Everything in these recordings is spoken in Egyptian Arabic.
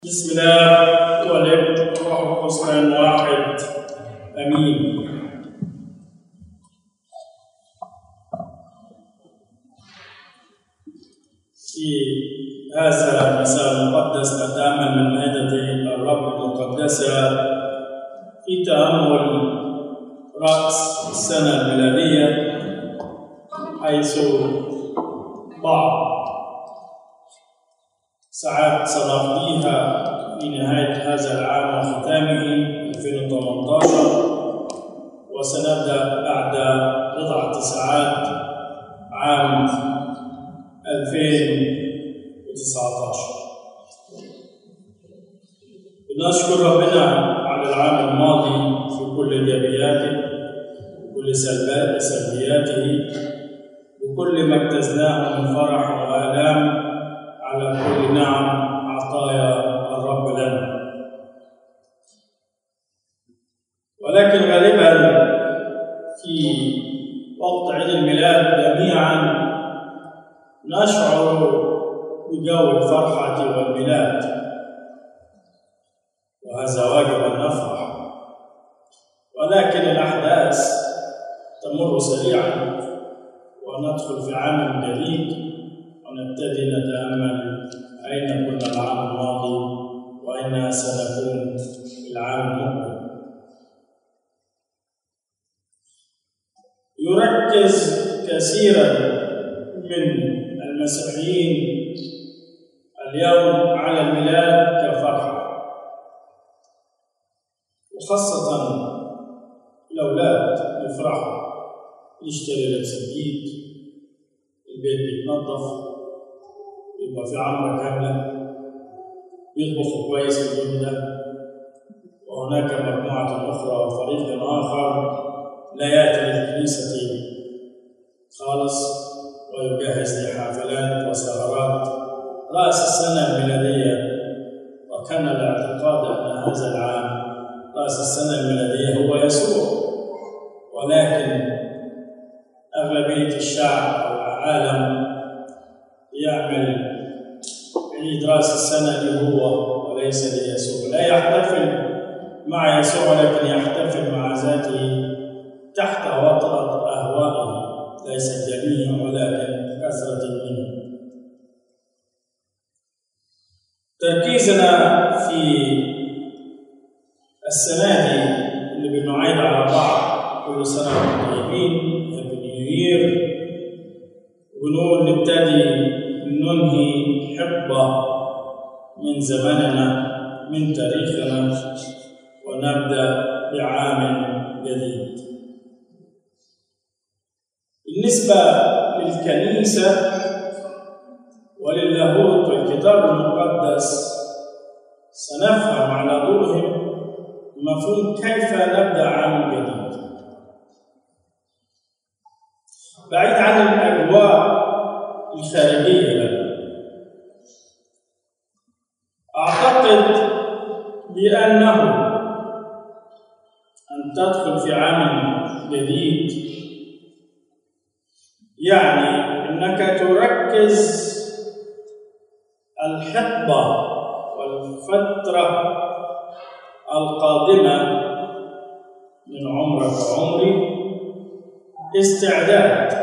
بسم الله والابن والروح القدس كان واحد امين في هذا المساء المقدس نتامل من مائده الرب المقدسه في تامل راس السنه الميلاديه حيث بعض ساعات سنقضيها في نهاية هذا العام وختامه 2018 وسنبدأ بعد بضعة ساعات عام 2019 بنشكر ربنا على العام الماضي في كل إيجابياته وكل سلبيات سلبياته وكل ما اجتزناه من فرح وآلام على كل نعم عطايا الرب لنا ولكن غالبا في وقت عيد الميلاد جميعا نشعر بجو الفرحة والميلاد وهذا واجب أن نفرح ولكن الأحداث تمر سريعا وندخل في عام جديد ونبتدي نتأمل أين كنا العام الماضي وأين سنكون العام المقبل يركز كثيرا من المسيحيين اليوم على الميلاد كفرحة وخاصة الأولاد يفرحوا يشتري لبس جديد البيت بيتنظف يبقى في عمرة كاملة يطبخ كويس في اليوم ده وهناك مجموعة أخرى وفريق آخر لا يأتي للكنيسة خالص ويجهز لحفلات وسهرات رأس السنة الميلادية وكان الاعتقاد أن هذا العام رأس السنة الميلادية هو يسوع ولكن أغلبية الشعب أو العالم يعمل عيد رأس السنة اللي هو وليس ليسوع لا يحتفل مع يسوع ولكن يحتفل مع ذاته تحت وطأة أهوائه ليس الجميع ولكن كثرة منهم تركيزنا في السنة دي اللي بنعيد على بعض كل سنة وانتم طيبين نيو يير ونقول نبتدي ننهي حقبة من زمننا من تاريخنا ونبدأ بعام جديد بالنسبة للكنيسة وللاهوت والكتاب المقدس سنفهم على ضوءهم مفهوم كيف نبدأ عام جديد بعيد عن الأجواء الخارجية لنا أعتقد بأنه أن تدخل في عام جديد يعني أنك تركز الحقبة والفترة القادمة من عمرك وعمري استعداد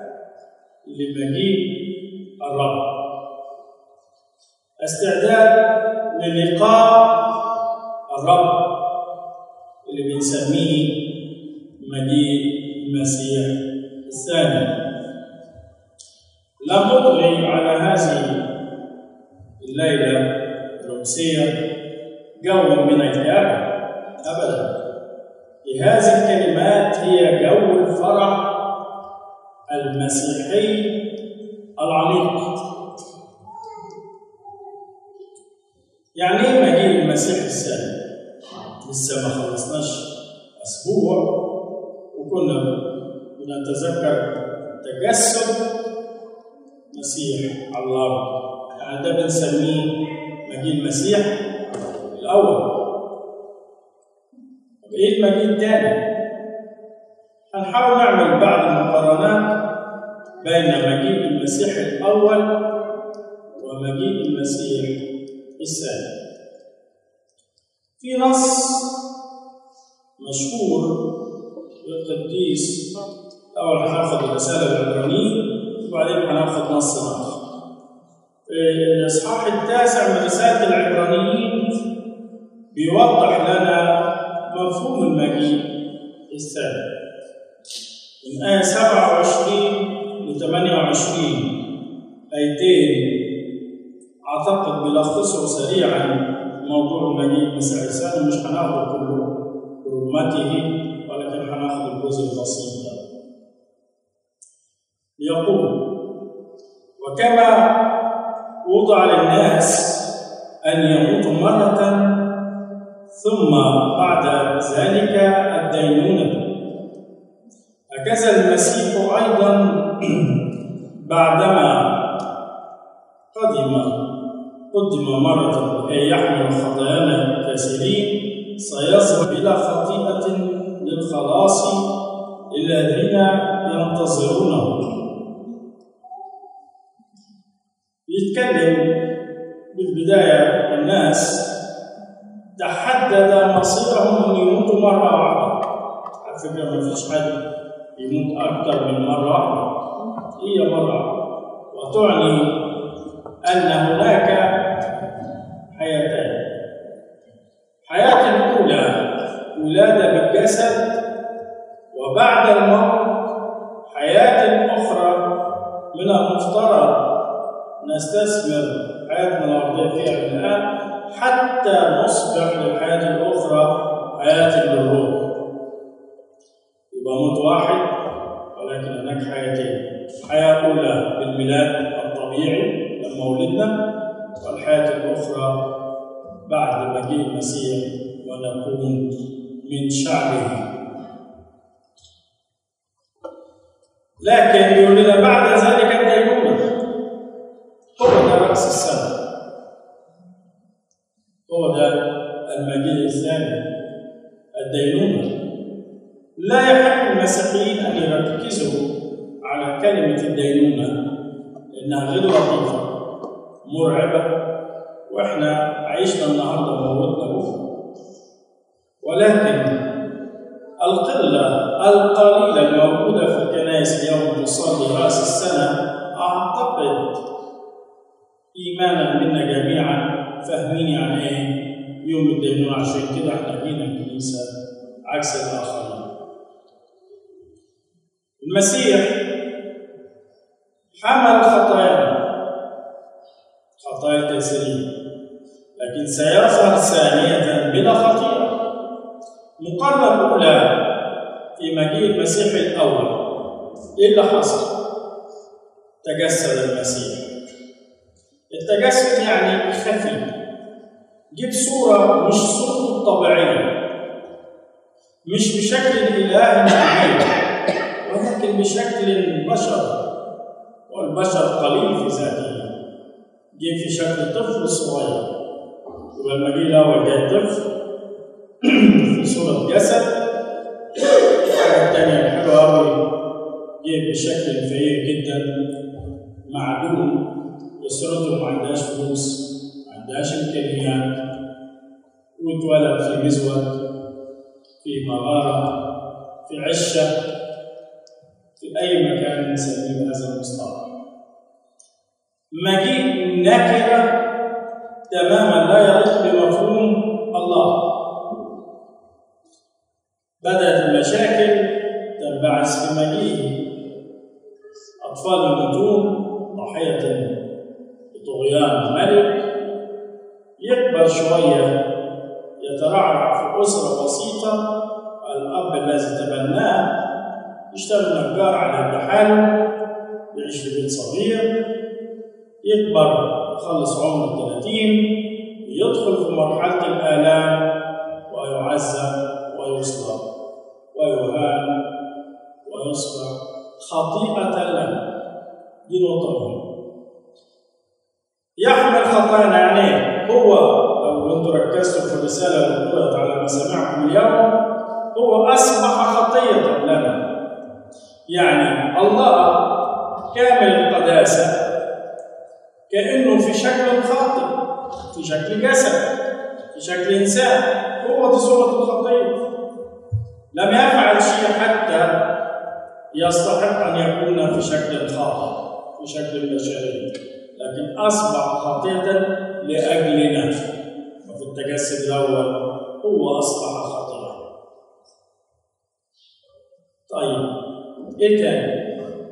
لمجيء الرب استعداد للقاء الرب اللي بنسميه مجيء المسيح الثاني لم أطلق على هذه الليلة الروسية جو من الكآبة أبدا هذه الكلمات هي جو الفرح المسيحي العميق يعني ايه مجيء المسيح الثاني؟ لسه ما خلصناش اسبوع وكنا بنتذكر تجسد مسيح على الارض يعني ده بنسميه مجيء المسيح الاول طب ايه المجيء الثاني؟ هنحاول نعمل بعض المقارنات بين مجيء المسيح الأول ومجيء المسيح الثاني في نص مشهور للقديس أول هناخد الرسالة العبرانية وبعدين هناخد نص آخر. في الإصحاح التاسع من رسالة العبرانيين بيوضح لنا مفهوم المجيء الثاني. من آية 27 ل 28 آيتين أعتقد بيلخصوا سريعا موضوع المجيء المسيح عيسى مش هناخد كله برمته ولكن هناخد الجزء البسيط ده. يقول وكما وضع للناس أن يموتوا مرة ثم بعد ذلك الدينونة هكذا المسيح أيضا بعدما قدم قدم مرة لكي يحمل خطايانا كثيرين سيصل بلا خطيئة للخلاص الذين ينتظرونه يتكلم بالبداية الناس تحدد مصيرهم أن يموتوا مرة واحدة على فكرة ما فيش حد يموت أكثر من مرة واحدة هي مرة وتعني أن هناك حياتين حياة الأولى ولادة بالجسد وبعد الموت حياة أخرى من المفترض نستثمر حياتنا الأرضية فيها من الآن حتى نصبح للحياة الأخرى حياة للروح يبقى موت واحد ولكن هناك حياتين حياة أولى بالميلاد الطبيعي لما ولدنا والحياة الأخرى بعد مجيء المسيح ونكون من شعبه لكن بيقول لنا بعد ذلك الدينونة هو ده رأس السنة هو ده المجيء الثاني الدينونة لا يحق المسيحيين أن يركزوا على كلمة الدينونة لأنها غير لطيفة مرعبة وإحنا عيشنا النهاردة وموتنا بكرة ولكن القلة القليلة الموجودة في الكنائس اليوم تصلي رأس السنة أعتقد إيمانا منا جميعا فاهمين يعني إيه يوم الدينونة عشان كده إحنا جينا الكنيسة عكس الآخرين المسيح حمل خطايانا خطايا الكثيرين لكن سيظهر ثانية بلا خطيئة مقارنة الأولى في مجيء المسيح الأول إيه اللي حصل؟ تجسد المسيح التجسد يعني خفي جيب صورة مش صورته الطبيعية مش بشكل الإله الكبير ولكن بشكل البشر والبشر قليل في ذاته جه في شكل طفل صغير يبقى المجيء الأول جاي طفل في صورة جسد الحاجة التانية الحلوة أوي جه بشكل فقير جدا معدوم أسرته ما عندهاش فلوس ما عندهاش إمكانيات واتولد في مزود في مغارة في عشة في أي مكان نسميه بهذا المصطلح مجيء نكرة تماما لا يليق بمفهوم الله بدأت المشاكل تنبعث في مجيئه أطفال يموتون ضحية لطغيان ملك يكبر شوية يترعرع في أسرة بسيطة الأب الذي تبناه يشتغل نجار على قد حاله يعيش في بيت صغير يكبر يخلص عمره 30 يدخل في مرحلة الآلام ويعذب ويصلب ويهان ويصبح خطيئة له دي نقطة مهمة يحمل خطايانا يعني هو لو انتم ركزتوا في الرسالة اللي قرأت على مسامعكم اليوم هو أصبح خطية لنا يعني الله كامل القداسة كأنه في شكل خاطئ في شكل جسد في شكل إنسان هو دي صورة الخطية لم يفعل شيء حتى يستحق أن يكون في شكل خاطئ في شكل بشري لكن أصبح خطيئة لأجلنا وفي التجسد الأول هو أصبح خطيئة طيب إيه تاني؟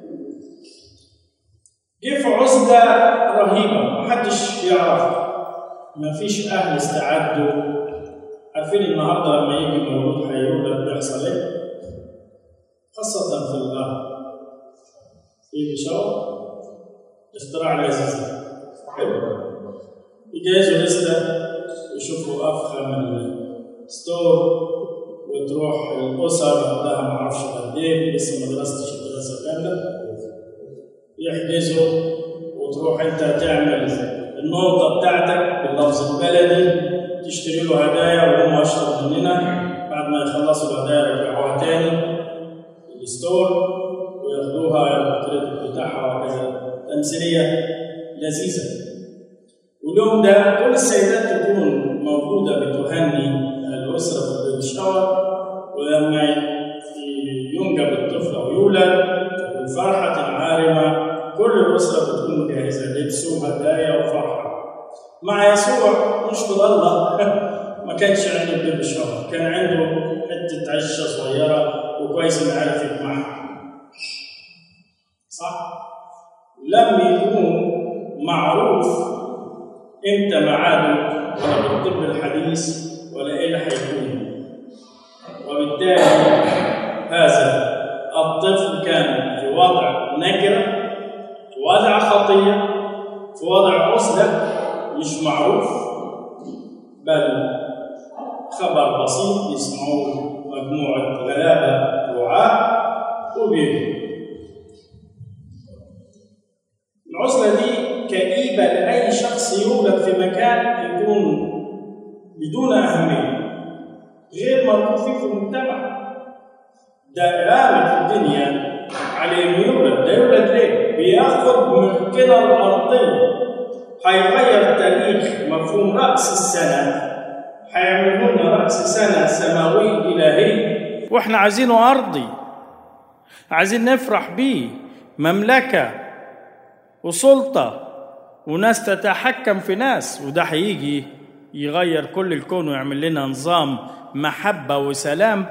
جه في عزلة رهيبة محدش يعرفها مفيش أهل استعدوا عارفين النهارده لما يجي مولود هيولد بيحصل إيه؟ خاصة في الغرب يجي شهر اختراع لذيذ حلو يجهزوا لسه يشوفوا أفخم الستور وتروح الأسر عندها معرفش قد إيه لسه ما درستش الدراسة كاملة يحجزوا وتروح أنت تعمل النقطة بتاعتك باللفظ البلدي تشتري له هدايا وهم أشطر مننا بعد ما يخلصوا الهدايا يرجعوها تاني الستور وياخدوها الكريدت بتاعها وكذا تمثيليه لذيذه واليوم ده كل السيدات تكون موجوده بتهني الاسره في البيبي شاور ولما ينجب الطفل او يولد تكون فرحه عارمه كل الاسره بتكون مجهزه لبس وهدايا وفرحه مع يسوع نشكر الله ما كانش عنده بيبي شاور كان عنده حته عشه صغيره وكويس انه عارف يجمعها صح؟ لم يكون معروف امتى ميعاده ولا بالطب الحديث ولا ايه اللي هيكون وبالتالي هذا الطفل كان في وضع نكره في وضع خطيه في وضع عزله مش معروف بل خبر بسيط يسمعوه مجموعه غلابه رعاه وبيجوا العزلة دي كئيبة لأي شخص يولد في مكان يكون بدون أهمية غير مرغوب فيه في المجتمع ده قامت الدنيا على إنه يولد ده يولد ليه؟ بياخد من الكلى الأرضية هيغير تاريخ مفهوم رأس السنة هيعمل لنا رأس سنة سماوي إلهي واحنا عايزينه أرضي عايزين نفرح بيه مملكة وسلطة وناس تتحكم في ناس وده هيجي يغير كل الكون ويعمل لنا نظام محبة وسلام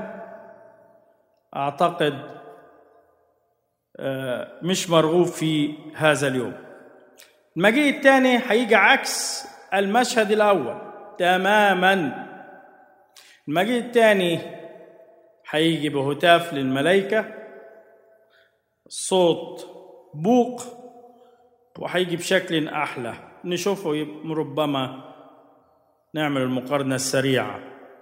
أعتقد مش مرغوب في هذا اليوم المجيء الثاني هيجي عكس المشهد الأول تماما المجيء الثاني هيجي بهتاف للملائكة صوت بوق وهيجي بشكل أحلى نشوفه ربما نعمل المقارنة السريعة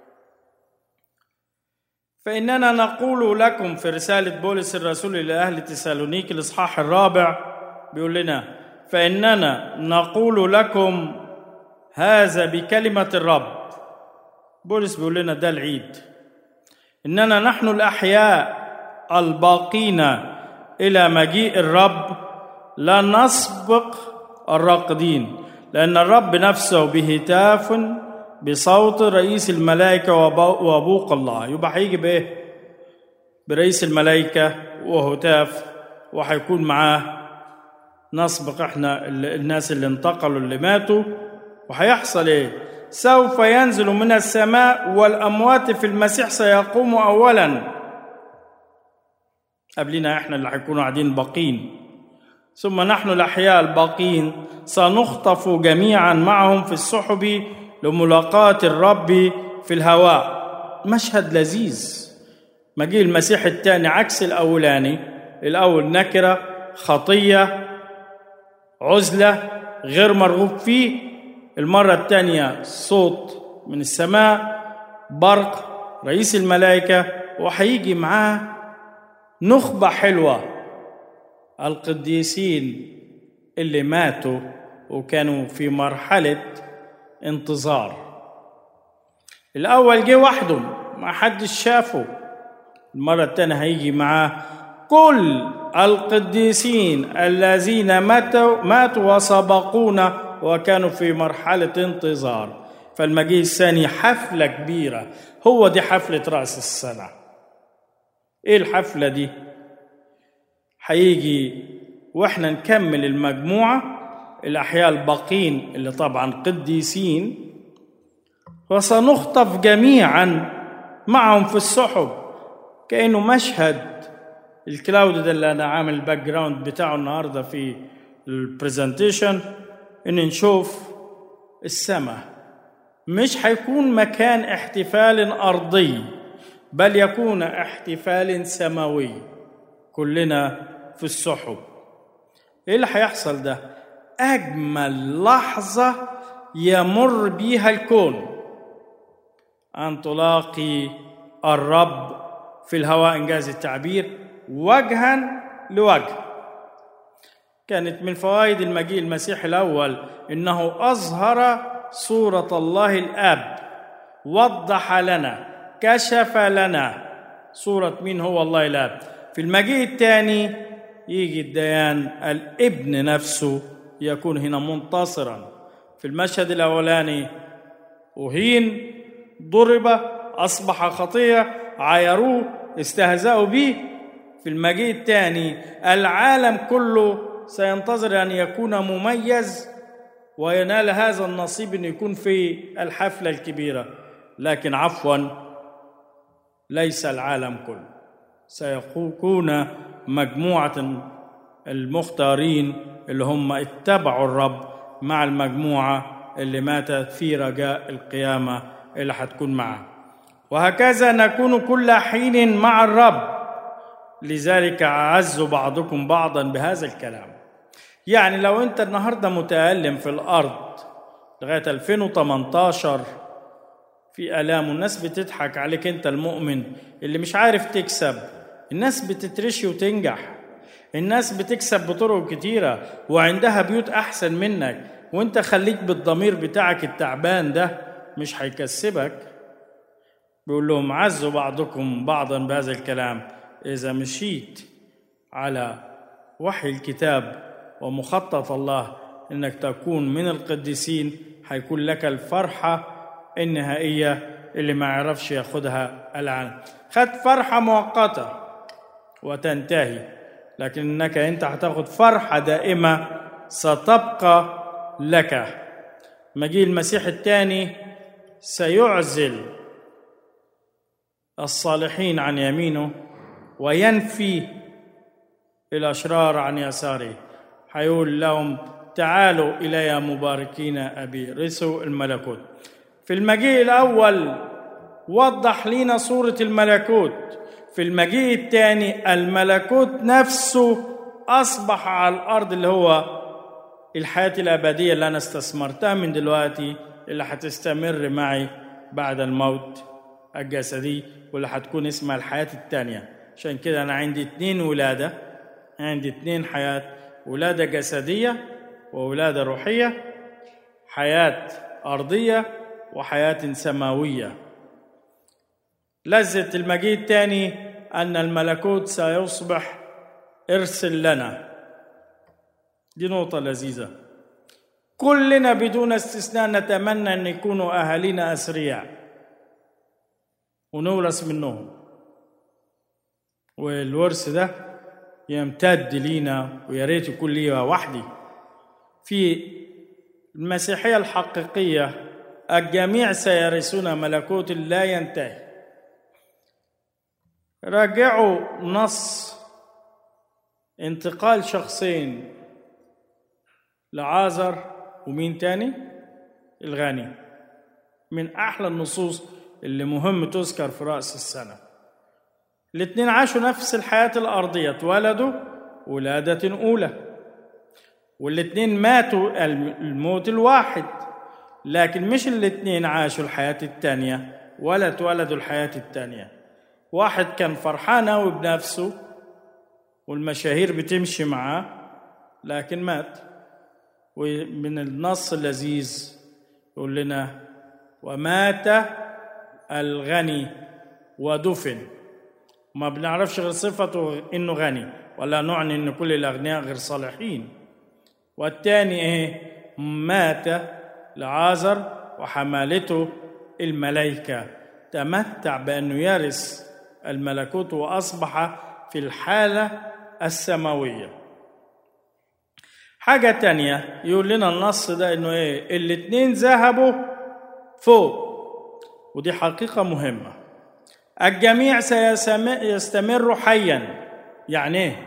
فإننا نقول لكم في رسالة بولس الرسول إلى أهل تسالونيك الإصحاح الرابع بيقول لنا فإننا نقول لكم هذا بكلمة الرب بولس بيقول لنا ده العيد إننا نحن الأحياء الباقين إلى مجيء الرب لا نسبق الراقدين لأن الرب نفسه بهتاف بصوت رئيس الملائكة وبوق الله يبقى هيجي بإيه؟ برئيس الملائكة وهتاف وهيكون معاه نسبق احنا الناس اللي انتقلوا اللي ماتوا وهيحصل ايه؟ سوف ينزل من السماء والأموات في المسيح سيقوم أولا قبلنا احنا اللي هيكونوا قاعدين باقين ثم نحن الأحياء الباقين سنخطف جميعا معهم في السحب لملاقاة الرب في الهواء مشهد لذيذ مجيء المسيح الثاني عكس الأولاني الأول نكرة خطية عزلة غير مرغوب فيه المرة الثانية صوت من السماء برق رئيس الملائكة وهيجي معاه نخبة حلوة القديسين اللي ماتوا وكانوا في مرحلة انتظار الأول جه وحده ما حدش شافه المرة الثانية هيجي معاه كل القديسين الذين ماتوا ماتوا وسبقونا وكانوا في مرحلة انتظار فالمجيء الثاني حفلة كبيرة هو دي حفلة رأس السنة ايه الحفلة دي هيجي واحنا نكمل المجموعة الأحياء الباقين اللي طبعا قديسين وسنخطف جميعا معهم في السحب كأنه مشهد الكلاود ده اللي أنا عامل الباك جراوند بتاعه النهاردة في البرزنتيشن إن نشوف السماء مش هيكون مكان احتفال أرضي بل يكون احتفال سماوي كلنا في السحب ايه اللي هيحصل ده اجمل لحظه يمر بيها الكون ان تلاقي الرب في الهواء انجاز التعبير وجها لوجه كانت من فوائد المجيء المسيح الاول انه اظهر صوره الله الاب وضح لنا كشف لنا صوره مين هو الله الاب في المجيء الثاني يجي الديان الابن نفسه يكون هنا منتصرا في المشهد الاولاني اهين ضرب اصبح خطيه عايروه استهزأوا به في المجيء الثاني العالم كله سينتظر ان يكون مميز وينال هذا النصيب ان يكون في الحفله الكبيره لكن عفوا ليس العالم كله سيكون مجموعه المختارين اللي هم اتبعوا الرب مع المجموعه اللي ماتت في رجاء القيامه اللي هتكون معه وهكذا نكون كل حين مع الرب لذلك اعز بعضكم بعضا بهذا الكلام يعني لو انت النهارده متالم في الارض لغايه 2018 في الام والناس بتضحك عليك انت المؤمن اللي مش عارف تكسب الناس بتترشي وتنجح الناس بتكسب بطرق كتيره وعندها بيوت احسن منك وانت خليك بالضمير بتاعك التعبان ده مش هيكسبك بيقول لهم عزوا بعضكم بعضا بهذا الكلام اذا مشيت على وحي الكتاب ومخطط الله انك تكون من القديسين هيكون لك الفرحه النهائيه اللي ما يعرفش ياخدها العالم خد فرحه مؤقته وتنتهي لكنك انت هتاخد فرحه دائمه ستبقى لك مجيء المسيح الثاني سيعزل الصالحين عن يمينه وينفي الاشرار عن يساره هيقول لهم تعالوا الي مباركين ابي رثوا الملكوت في المجيء الاول وضح لنا صوره الملكوت في المجيء الثاني الملكوت نفسه اصبح على الارض اللي هو الحياه الابديه اللي انا استثمرتها من دلوقتي اللي هتستمر معي بعد الموت الجسدي واللي هتكون اسمها الحياه الثانيه عشان كده انا عندي اتنين ولاده عندي اتنين حياه ولاده جسديه وولاده روحيه حياه ارضيه وحياه سماويه لذة المجيء الثاني أن الملكوت سيصبح إرث لنا دي نقطة لذيذة كلنا بدون استثناء نتمنى أن يكونوا أهالينا أثرياء ونورث منهم والورث ده يمتد لينا ويا ريت يكون لي وحدي في المسيحية الحقيقية الجميع سيرثون ملكوت لا ينتهي راجعوا نص انتقال شخصين لعازر ومين تاني الغني من احلى النصوص اللي مهم تذكر في راس السنه الاثنين عاشوا نفس الحياه الارضيه اتولدوا ولاده اولى والاثنين ماتوا الموت الواحد لكن مش الاثنين عاشوا الحياه الثانيه ولا اتولدوا الحياه الثانيه واحد كان فرحان قوي بنفسه والمشاهير بتمشي معاه لكن مات ومن النص اللذيذ يقول لنا ومات الغني ودفن ما بنعرفش غير صفته انه غني ولا نعني ان كل الاغنياء غير صالحين والثاني ايه مات لعازر وحمالته الملائكة تمتع بأنه يرث الملكوت وأصبح في الحالة السماوية حاجة تانية يقول لنا النص ده انه ايه الاتنين ذهبوا فوق ودي حقيقة مهمة الجميع سيستمر حيا يعني ايه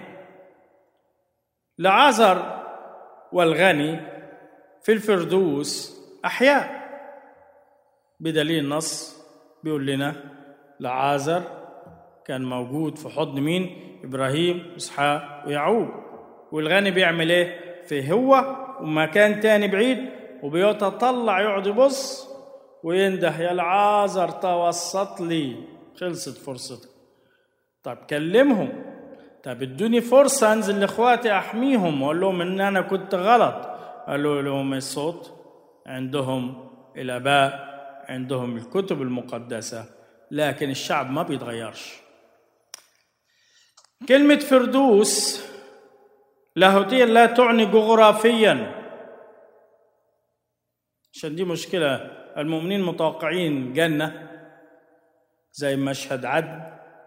لعازر والغني في الفردوس أحياء بدليل النص بيقول لنا لعازر كان موجود في حضن مين إبراهيم إسحاق ويعقوب والغني بيعمل إيه في هو ومكان تاني بعيد وبيتطلع يقعد يبص وينده يا العازر توسط لي خلصت فرصتك طب كلمهم طب ادوني فرصة انزل لاخواتي احميهم واقول لهم ان انا كنت غلط قالوا لهم الصوت عندهم الاباء عندهم الكتب المقدسة لكن الشعب ما بيتغيرش كلمة فردوس لاهوتيا لا تعني جغرافيا عشان دي مشكلة المؤمنين متوقعين جنة زي مشهد عدن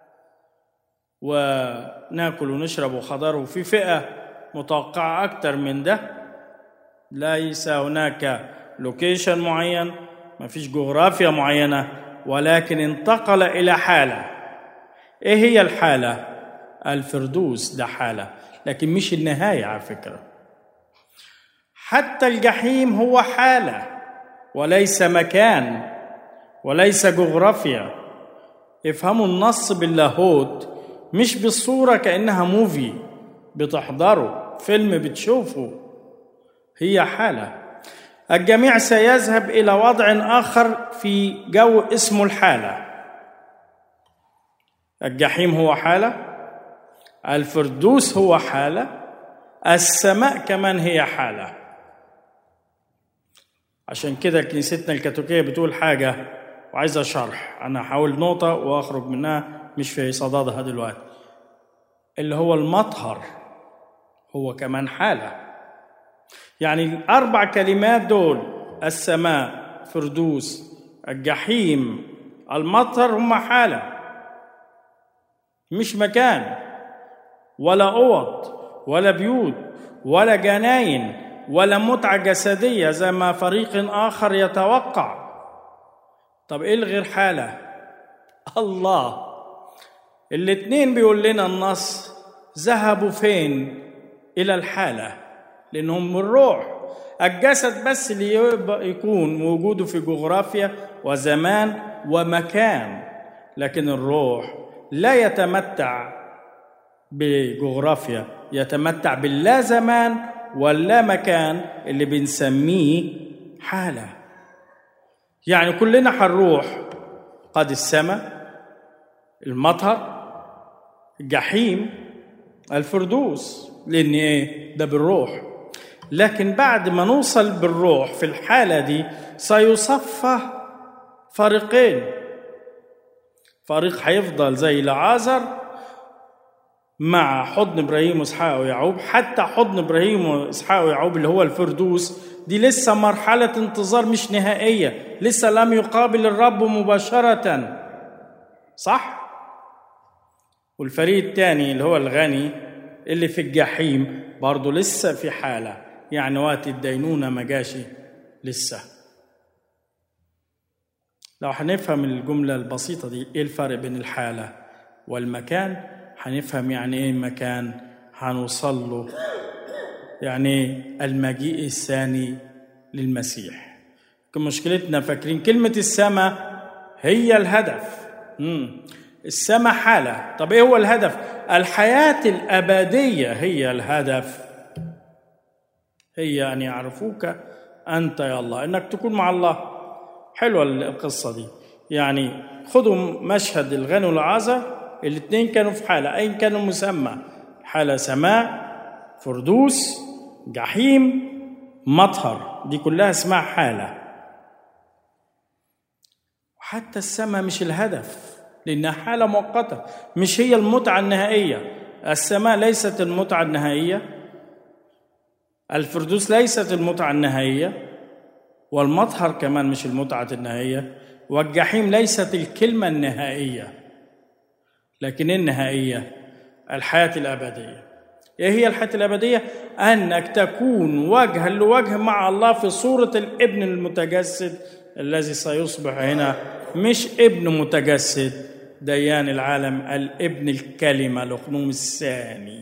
وناكل ونشرب وخضر وفي فئة متوقعة أكتر من ده ليس هناك لوكيشن معين ما فيش جغرافيا معينة ولكن انتقل إلى حالة إيه هي الحالة؟ الفردوس ده حالة لكن مش النهاية على فكرة حتى الجحيم هو حالة وليس مكان وليس جغرافيا افهموا النص باللاهوت مش بالصورة كأنها موفي بتحضره فيلم بتشوفه هي حالة الجميع سيذهب إلى وضع آخر في جو اسمه الحالة الجحيم هو حالة الفردوس هو حالة السماء كمان هي حالة عشان كده كنيستنا الكاثوليكية بتقول حاجة وعايزة شرح أنا هحاول نقطة وأخرج منها مش في صدادها دلوقتي اللي هو المطهر هو كمان حالة يعني الأربع كلمات دول السماء فردوس الجحيم المطهر هم حالة مش مكان ولا أوض ولا بيوت ولا جناين ولا متعة جسدية زي ما فريق آخر يتوقع طب إيه الغير حالة الله الاتنين بيقول لنا النص ذهبوا فين إلى الحالة لأنهم من الروح الجسد بس اللي يكون وجوده في جغرافيا وزمان ومكان لكن الروح لا يتمتع بجغرافيا يتمتع باللا زمان واللا مكان اللي بنسميه حالة يعني كلنا هنروح قد السماء المطهر الجحيم الفردوس لان ايه ده بالروح لكن بعد ما نوصل بالروح في الحاله دي سيصفى فريقين فريق هيفضل زي لعازر مع حضن ابراهيم واسحاق ويعقوب حتى حضن ابراهيم واسحاق ويعقوب اللي هو الفردوس دي لسه مرحله انتظار مش نهائيه لسه لم يقابل الرب مباشره صح والفريق الثاني اللي هو الغني اللي في الجحيم برضه لسه في حالة يعني وقت الدينونة ما جاش لسه لو هنفهم الجملة البسيطة دي ايه الفرق بين الحالة والمكان هنفهم يعني ايه مكان هنوصل له يعني المجيء الثاني للمسيح مشكلتنا فاكرين كلمة السماء هي الهدف مم. السماء حالة طب ايه هو الهدف الحياة الأبدية هي الهدف هي أن يعرفوك أنت يا الله أنك تكون مع الله حلوة القصة دي يعني خذوا مشهد الغني والعازة الاثنين كانوا في حالة أين كانوا مسمى حالة سماء فردوس جحيم مطهر دي كلها اسمها حالة وحتى السماء مش الهدف لأنها حالة مؤقتة مش هي المتعة النهائية السماء ليست المتعة النهائية الفردوس ليست المتعة النهائية والمطهر كمان مش المتعة النهائية والجحيم ليست الكلمة النهائية لكن النهائية الحياة الأبدية ايه هي الحياة الأبدية؟ أنك تكون وجها لوجه مع الله في صورة الابن المتجسد الذي سيصبح هنا مش ابن متجسد ديان العالم الابن الكلمة الأقنوم الثاني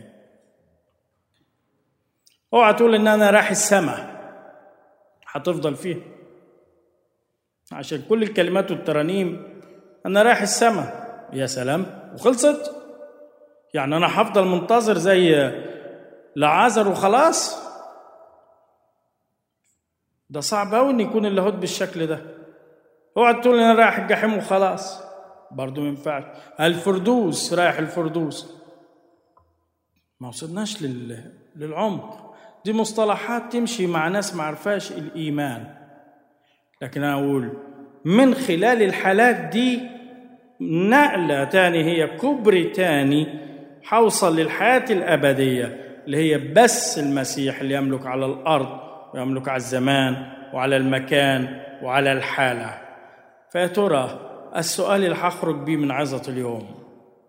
اوعى تقول ان انا رايح السماء هتفضل فيها عشان كل الكلمات والترانيم انا رايح السماء يا سلام وخلصت يعني انا هفضل منتظر زي لعازر وخلاص ده صعب قوي ان يكون اللاهوت بالشكل ده اوعى تقول انا رايح الجحيم وخلاص برضه ما ينفعش الفردوس رايح الفردوس ما وصلناش لل... للعمق دي مصطلحات تمشي مع ناس ما عرفاش الايمان لكن انا اقول من خلال الحالات دي نقله تاني هي كبر تاني حوصل للحياه الابديه اللي هي بس المسيح اللي يملك على الارض ويملك على الزمان وعلى المكان وعلى الحاله فيا ترى السؤال اللي هخرج بيه من عظه اليوم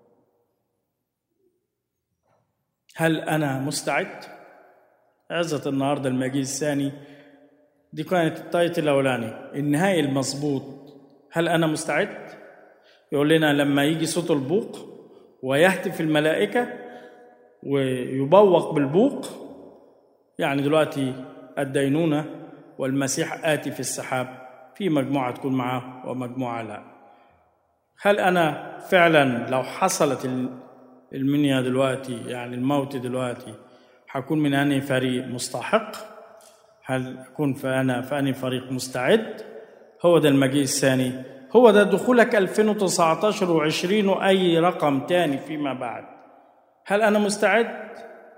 هل انا مستعد عظه النهارده المجيء الثاني دي كانت التايتل الاولاني النهائي المظبوط هل انا مستعد يقول لنا لما يجي صوت البوق ويهتف الملائكه ويبوق بالبوق يعني دلوقتي الدينونه والمسيح اتي في السحاب في مجموعه تكون معاه ومجموعه لا هل انا فعلا لو حصلت المنيا دلوقتي يعني الموت دلوقتي حكون من انهي فريق مستحق هل اكون فانا فاني فريق مستعد هو ده المجيء الثاني هو ده دخولك 2019 و20 واي رقم تاني فيما بعد هل انا مستعد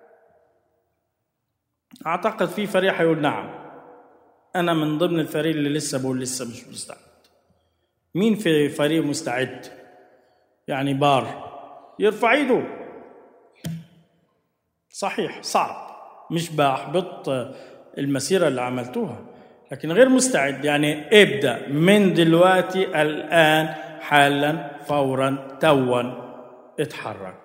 اعتقد في فريق هيقول نعم انا من ضمن الفريق اللي لسه بقول لسه مش مستعد مين في فريق مستعد يعني بار يرفع ايده صحيح صعب مش بحبط المسيره اللي عملتوها لكن غير مستعد يعني ابدا من دلوقتي الان حالا فورا توا اتحرك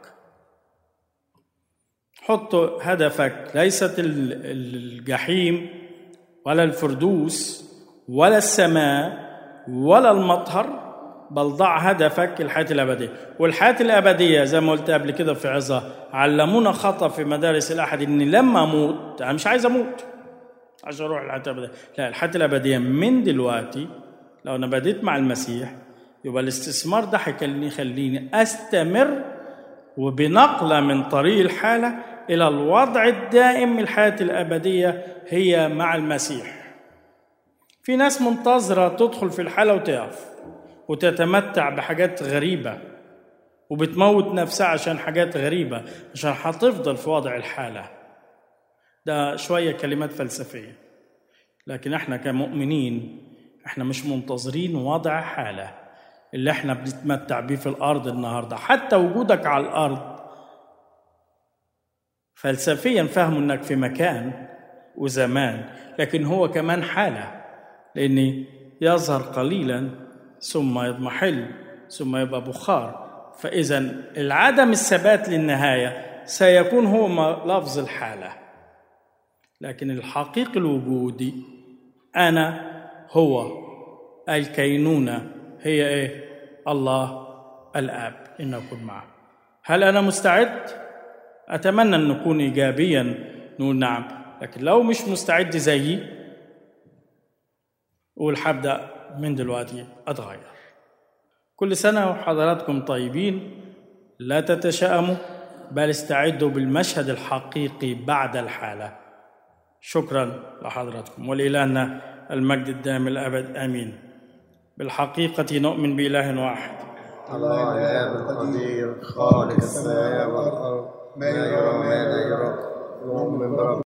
حط هدفك ليست الجحيم ولا الفردوس ولا السماء ولا المطهر بل ضع هدفك الحياة الأبدية والحياة الأبدية زي ما قلت قبل كده في عظة علمونا خطأ في مدارس الأحد إن لما أموت أنا مش عايز أموت عشان أروح الحياة الأبدية لا الحياة الأبدية من دلوقتي لو أنا بديت مع المسيح يبقى الاستثمار ده هيخليني يخليني أستمر وبنقلة من طريق الحالة إلى الوضع الدائم من الحياة الأبدية هي مع المسيح في ناس منتظرة تدخل في الحالة وتقف وتتمتع بحاجات غريبة وبتموت نفسها عشان حاجات غريبة عشان هتفضل في وضع الحالة ده شوية كلمات فلسفية لكن احنا كمؤمنين احنا مش منتظرين وضع حالة اللي احنا بنتمتع بيه في الأرض النهاردة حتى وجودك على الأرض فلسفيا فهموا انك في مكان وزمان لكن هو كمان حالة لأن يظهر قليلا ثم يضمحل ثم يبقى بخار فإذا العدم الثبات للنهاية سيكون هو لفظ الحالة لكن الحقيقي الوجودي أنا هو الكينونة هي إيه؟ الله الآب إن أكون معه هل أنا مستعد؟ أتمنى أن نكون إيجابيا نقول نعم لكن لو مش مستعد زيي قول هبدأ من دلوقتي أتغير كل سنة وحضراتكم طيبين لا تتشائموا بل استعدوا بالمشهد الحقيقي بعد الحالة شكرا لحضراتكم ولإلهنا المجد الدائم الأبد آمين بالحقيقة نؤمن بإله واحد الله الآب القدير خالق السماء والأرض ما يرى ما لا يرى نؤمن برب